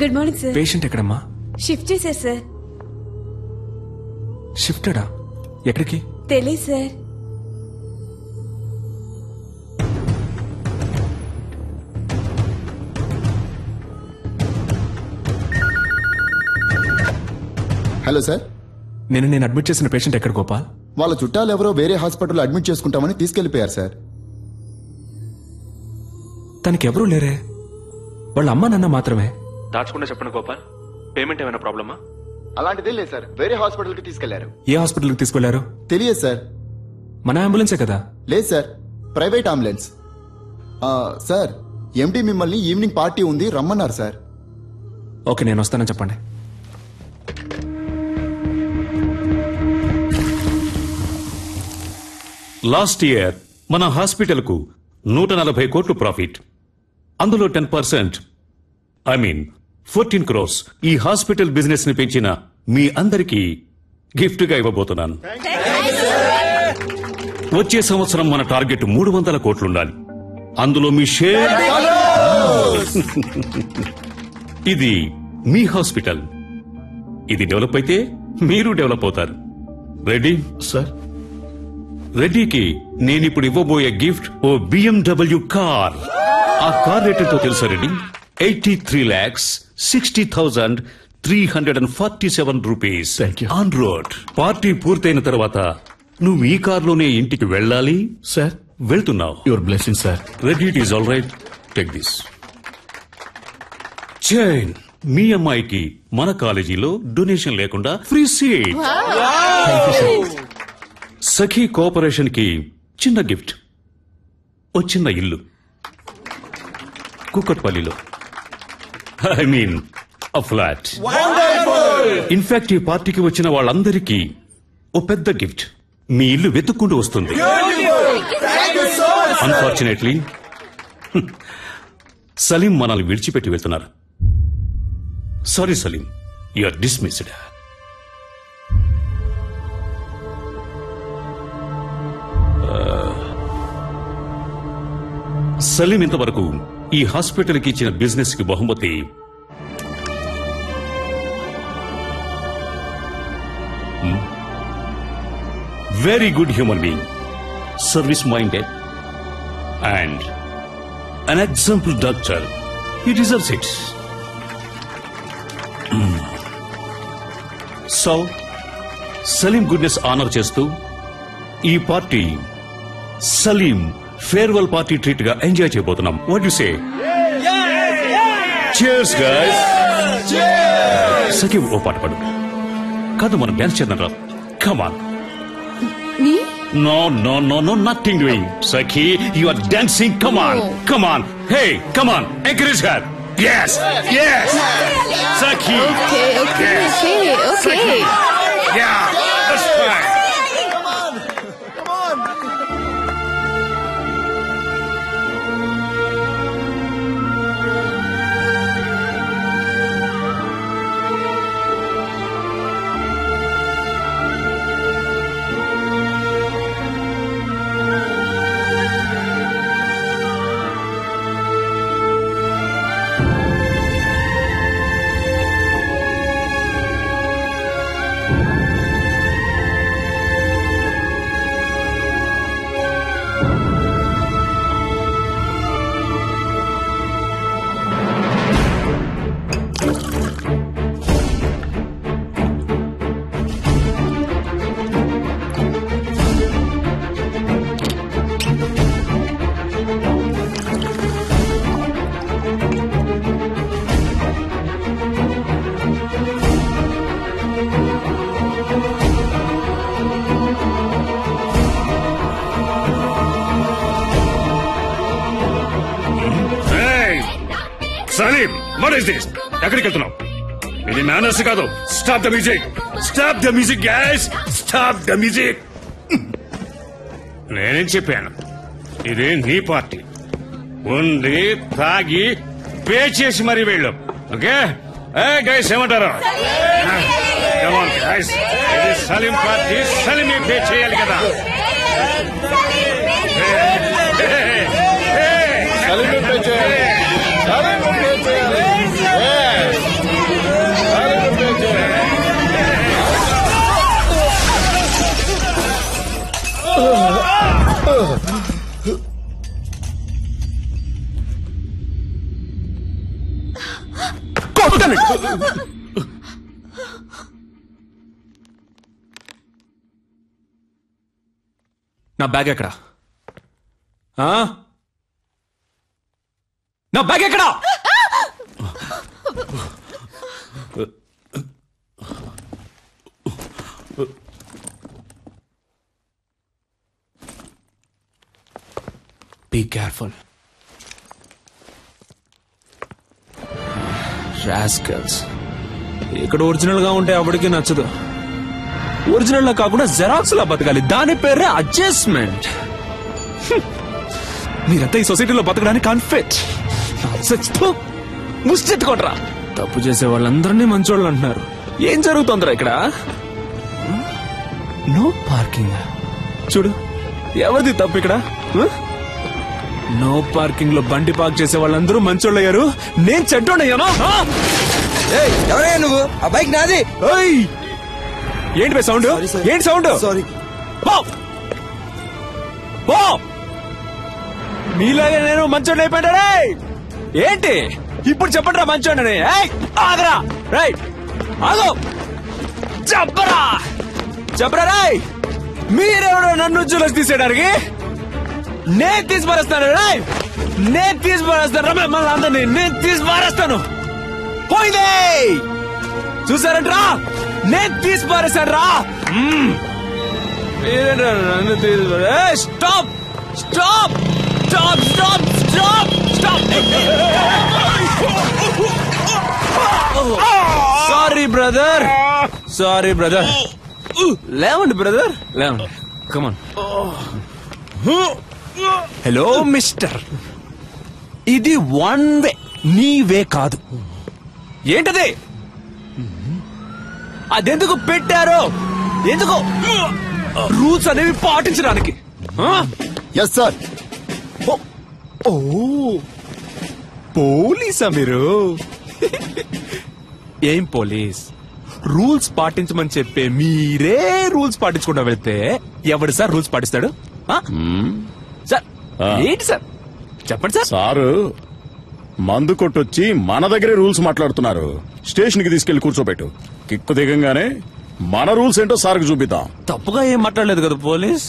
Good morning sir patient ఎక్కడమ్మా shift చేశారు sir షిఫ్టెడా ఎక్కడికి తెలియదు సార్ హలో సార్ నేను నేను అడ్మిట్ చేసిన పేషెంట్ ఎక్కడ గోపాల్ వాళ్ళ చుట్టాలు ఎవరో వేరే హాస్పిటల్లో అడ్మిట్ చేసుకుంటామని తీసుకెళ్లిపోయారు సార్ తనకి ఎవరూ లేరే వాళ్ళ అమ్మ నాన్న మాత్రమే దాచకుండా చెప్పండి గోపాల్ పేమెంట్ ఏమైనా ప్రాబ్లమా అలాంటిదే లేదు సార్ వేరే హాస్పిటల్కి తీసుకెళ్లారు ఏ హాస్పిటల్కి తీసుకెళ్లారు తెలియదు సార్ మన అంబులెన్సే కదా లేదు సార్ ప్రైవేట్ అంబులెన్స్ ఆ, సార్ ఎండి మిమ్మల్ని ఈవినింగ్ పార్టీ ఉంది రమ్మన్నారు సార్ ఓకే నేను వస్తానని చెప్పండి లాస్ట్ ఇయర్ మన హాస్పిటల్కు నూట నలభై కోట్లు ప్రాఫిట్ అందులో ten percent I mean fourteen crores ఈ హాస్పిటల్ బిజినెస్ ని పెంచిన మీ అందరికీ గిఫ్ట్ గా ఇవ్వబోతున్నాను వచ్చే సంవత్సరం మన టార్గెట్ మూడు వందల కోట్లుండాలి అందులో మీ షేర్ ఇది మీ హాస్పిటల్ ఇది డెవలప్ అయితే మీరు డెవలప్ అవుతారు రెడీ సార్ రెడ్డికి నేనిప్పుడు ఇవ్వబోయే గిఫ్ట్ ఓ బిఎండబ్ల్యూ కార్ ఆ కార్ రేట్ ఎంతో తెలుసా Reddy eighty three lakhs sixty thousand three hundred and forty seven rupees Thank you. On road party పూర్తయిన తర్వాత నువ్వు ఈ కార్లోనే ఇంటికి వెళ్ళాలి సార్ వెళ్తున్నావు your blessing sir ready it is all right take this chain మీ అమ్మాయికి మన కాలేజీలో డొనేషన్ లేకుండా ఫ్రీ సీట్ సఖీ కోఆపరేషన్ కి చిన్న గిఫ్ట్ ఓ చిన్న ఇల్లు కుక్కట్పల్లిలో I mean a flat in fact ఈ పార్టీకి వచ్చిన వాళ్ళందరికీ ఓ పెద్ద గిఫ్ట్ మీ ఇల్లు వెతుక్కుంటూ వస్తుంది అన్ఫార్చునేట్లీ సలీం మనల్ని విడిచిపెట్టి వెళ్తున్నారు sorry Salim you are dismissed Salim ఇంతవరకు ఈ హాస్పిటల్కి ఇచ్చిన బిజినెస్ కి బహుమతి very good human being service minded and an example doctor ఈ deserves it so Salim goodness honour చేస్తూ ఈ party Salim farewell party treat గా ఎంజాయ్ చేయబోతున్నాం what you say cheers guys Sakhi ఓ పాట పాడు కాదు మనం డాన్స్ చేద్దాం రా కమాన్ మీ No, no, no, no, nothing doing. Sakhi, you are dancing. Come on, come on. Hey, come on. Encourage her. Yes, yes. Sakhi. Okay okay Yes. Okay okay Yeah, that's fine. Hey, Salim, what is this? ఎక్కడికి వెళ్తున్నావు ఇది manners కాదు stop the music stop the music guys stop the music నేనేం చెప్పాను ఇది నీ party ఉంది తాగి పే చేసి మరీ వెళ్ళు ఓకే ఏ గైస్ ఏమంటారు Come on, guys. ఇది సలీం పార్టీ సలీమే పే చేయాలి కదా సలీమే pay చేయాలి. సలీమే pay చేయాలి. Yes. కొట్టను. నా బ్యాగ్ ఎక్కడ ఆ? నా బ్యాగ్ ఎక్కడ బీ కేర్ఫుల్ రాస్కల్స్ ఇక్కడ ఒరిజినల్ గా ఉంటే ఎవరికి నచ్చదు ఒరిజినల్ లా కాకుండా జెరాక్స్ లా బతకాలి దాని పేరే అడ్జస్ట్మెంట్ మీరంతా ఈ సొసైటీలో బతకడానికి అన్ఫిట్ ముష్టెత్తుకోండిరా తప్పు చేసే వాళ్ళందరినీ మంచోళ్ళు అంటున్నారు ఏం జరుగుతోందిరా ఇక్కడ నో పార్కింగ్ చూడు ఎవరిది తప్పు ఇక్కడ నో పార్కింగ్ లో బండి పార్క్ చేసే వాళ్ళందరూ మంచోళ్ళు అయ్యారు నేను చెడ్డోడయ్యాను ఎవరయ్యా నువ్వు ఆ బైక్ నాది ఏంటి బే సౌండ్ Sorry, sir. ఏంటి సౌండ్ సారీ పో పో మీలాగే నేను మంచోడిని అయిపోయాడే ఏంటి ఇప్పుడు చెప్పండిరా మంచోడని ఏయ్, ఆగరా రైట్ ఆగు చెప్పరా చెప్పరా రాయ్ మీరెవరో నన్ను చూలసి తీసేయడానికి నేను తీసి పారేస్తాను రాయ్ నేను తీసి పారేస్తాను రమ్య మళ్ళీ అందరినీ నేను తీసి పారేస్తాను పోయిందే చూసారంట్రా నేను తీసి పారేశాను రా మీరేంట్రా నన్ను తీసి పారే- ఏయ్, stop stop stop stop stop stop sorry brother sorry brother లేవండి బ్రదర్ లేవండి కమాన్ హలో మిస్టర్ ఇది వన్ వే నీ వే కాదు ఏంటది అదెందుకు పెట్టారో ఎందుకు రూల్స్ అనేవి పాటించడానికి ఆ? ఎస్ సార్ ఓ ఓ పోలీసా మీరు ఏం పోలీస్ రూల్స్ పాటించమని చెప్పే మీరే రూల్స్ పాటించకుండా వెళ్తే ఎవడు సార్ రూల్స్ పాటిస్తాడు ఆ? సార్ ఆ. ఏంటి సార్ చెప్పండి సార్ సారు మందు కొట్టొచ్చి మన దగ్గరే రూల్స్ మాట్లాడుతున్నారు స్టేషన్ కి తీసుకెళ్లి కూర్చోబెట్టు కిక్కు దిగంగానే మన రూల్స్ ఏంటో సార్కి చూపిద్దాం తప్పుగా ఏం మాట్లాడలేదు కదా పోలీస్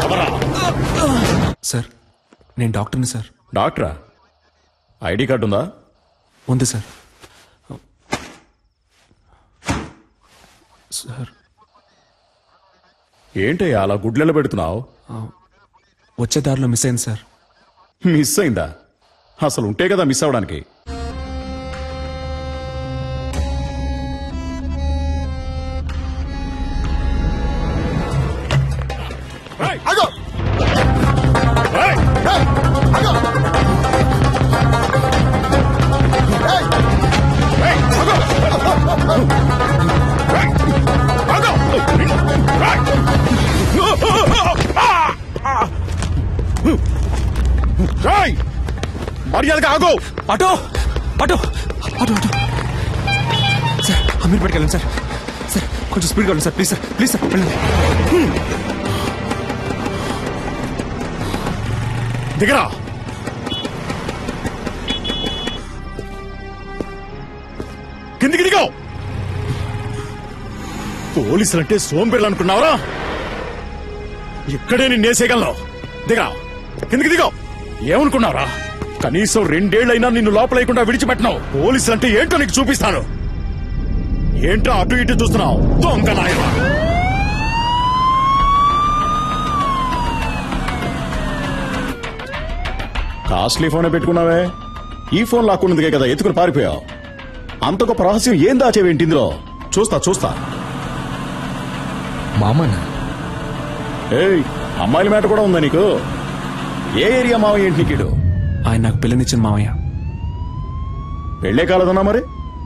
సార్ నేను డాక్టర్ని సార్ డాక్టరా ఐడి కార్డు ఉందా ఉంది సార్ సార్ ఏంటయ్యా అలా గుడ్లెల పెడుతున్నావు వచ్చే దారిలో మిస్ అయింది సార్ మిస్ అయిందా అసలు ఉంటే కదా మిస్ అవడానికి అగో ఏయ్, అగో ఏయ్, రాయ్! మర్యాదగా ఆగో auto auto auto auto sir Ameer పట్టుకెళ్ళండి సార్ సార్ కొంచెం స్పీడ్గా వెళ్ళండి sir please sir please sir వెళ్ళండి దిగరా కిందికి దిగో పోలీసులంటే సోంబేళ్ళు అనుకున్నావరా ఇక్కడే నేను నేసేయగలను దిగా కిందికి దిగో ఏమనుకున్నావరా కనీసం రెండేళ్లైనా నిన్ను లోపలేయకుండా విడిచిపెట్టినావు పోలీసులంటే ఏంటో నీకు చూపిస్తాను ఏంటో అటు ఇటు చూస్తున్నావు దొంగ నాయనా కాస్ట్లీ ఫోనే పెట్టుకున్నావే ఈ ఫోన్ లాక్కున్నదిగే కదా ఎత్తుకుని పారిపోయావు అంత గొప్ప రహస్యం ఏం దాచేవేంటి ఇందులో చూస్తా చూస్తా మామన్న ఏయ్ అమ్మాయిల మాట కూడా ఉందా నీకు ఏ ఏరియా మావ ఏంటి నీకిడు ఆయన నాకు పిల్లనిచ్చిన మావయ్య పెళ్ళే కాలదన్నా మరి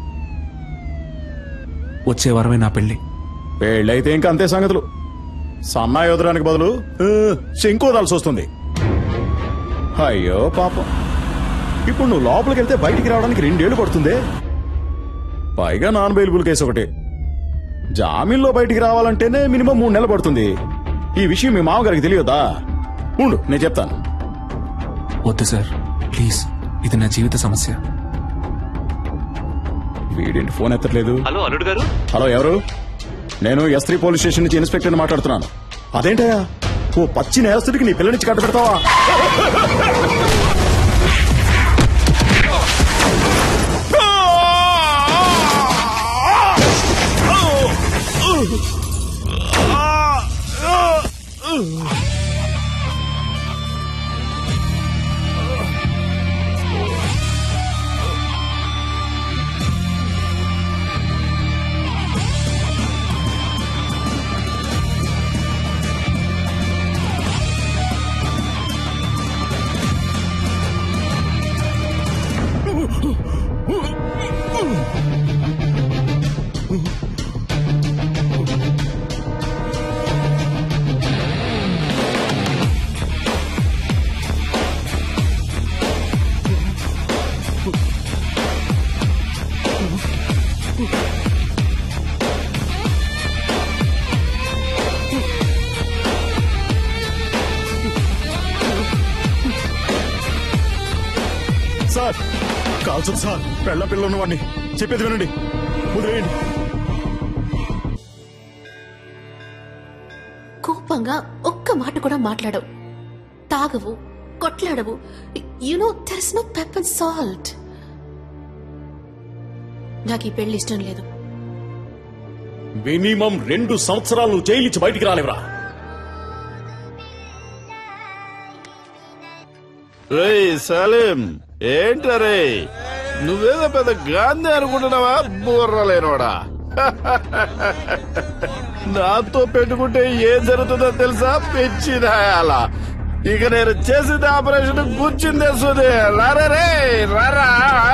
వచ్చే వారమే నా పెళ్లి పెళ్ళైతే ఇంకా అంతే సంగతులు సన్నాయి వదలడానికి బదులు ఆ, శంకు వదాల్సి వస్తుంది అయ్యో పాపం ఇప్పుడు నువ్వు లోపలికి వెళ్తే బయటికి రావడానికి రెండేళ్లు పడుతుంది పైగా నాన్ బెయిలబుల్ కేసు ఒకటి జామీన్లో బయటికి రావాలంటేనే మినిమం మూడు నెలలు పడుతుంది ఈ విషయం మీ మామగారికి తెలియదా ఉండు నేను చెప్తాను వద్దు సార్ ప్లీజ్ ఇది నా జీవిత సమస్య వీడేంటి ఫోన్ ఎత్తట్లేదు హలో అల్లుడు గారు హలో ఎవరు నేను ఎస్ త్రీ పోలీస్ స్టేషన్ నుంచి ఇన్స్పెక్టర్ మాట్లాడుతున్నాను అదేంటయ్యా ఓ పచ్చి నేరస్తుడికి నీ పిల్లనిచ్చి కట్ట పెడతావా సార్ కాల్చదు సార్ పెళ్ళ పిల్ల ఉన్నవాడిని చెప్పేది వినండి వదిలేయండి కోపంగా ఒక్క మాట కూడా మాట్లాడవు తాగవు కొట్లాడవు you know there is no pepper salt నాకు ఈ పెళ్లి ఇష్టం లేదు మినిమం రెండు సంవత్సరాలు నువ్వు జైలు నుంచి బయటికి రాలేవరా రేయ్ సలీం ఏంటరే నువ్వేదో పెద్ద గాంధీ అనుకుంటున్నావా బుర్ర లేనోడా నాతో పెట్టుకుంటే ఏం జరుగుతుందో తెలుసా పెంచిదాయాల ఇక నేను చేసింది ఆపరేషన్ కూర్చుందే సుదే రారా రే రారా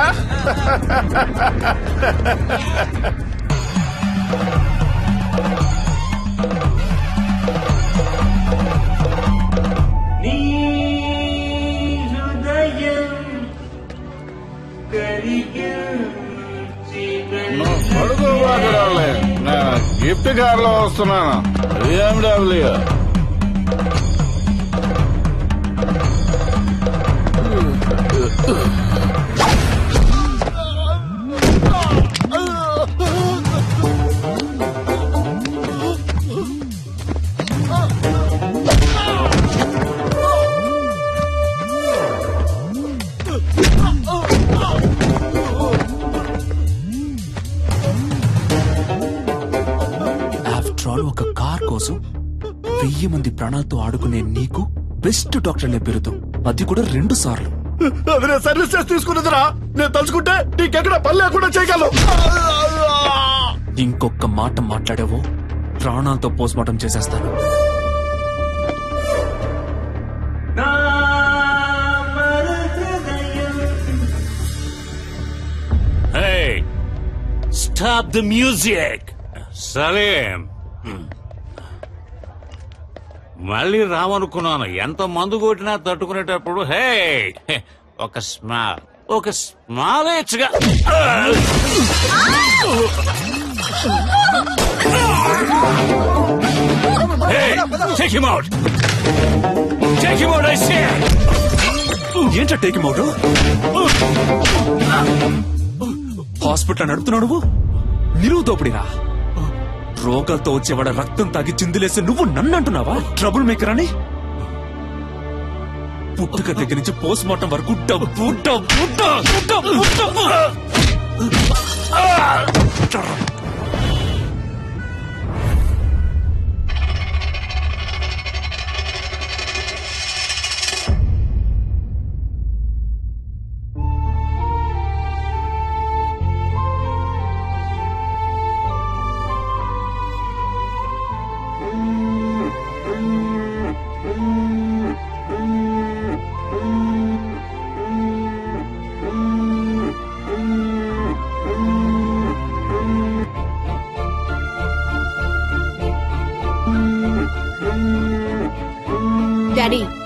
అడుగు వాకరాలే నేను గిఫ్ట్ కార్ లో వస్తున్నాను బిఎండబ్ల్యూ ఆఫ్టర్ ఆల్ ఒక కార్ కోసం వెయ్యి మంది ప్రాణాలతో ఆడుకునే నీకు బెస్ట్ డాక్టర్ పేరుతో అది కూడా రెండు సార్లు అది నేను సర్వీస్ చేసి తీసుకున్నదిరా నేను తలుచుకుంటే నీకెక్కడ పని లేకుండా చేయగలను ఇంకొక మాట మాట్లాడావో ప్రాణాలతో పోస్ట్మార్టం చేసేస్తాను Hey, stop the music. Salim మళ్ళీ రామనుకున్నాను ఎంత మందు కొట్టినా తట్టుకునేటప్పుడు హే ఒక స్మాల్ ఒక స్మాల్ ఇచ్చగా Take him out! Take him out, I said! ఏంటో టేక్ అవుట్ హాస్పిటల్ నడుపుతున్నావు నువ్వు నిలువు దోపిడిరా రోగాలతో వచ్చేవాడ రక్తం తాగి చిందులేసి నువ్వు నన్ను అంటున్నావా ట్రబుల్ మేకర్ అని పుట్టుక దగ్గర నుంచి పోస్ట్ మార్టం వరకు డబ్బు డబ్బు డబ్బు డబ్బు డబ్బు డాడీ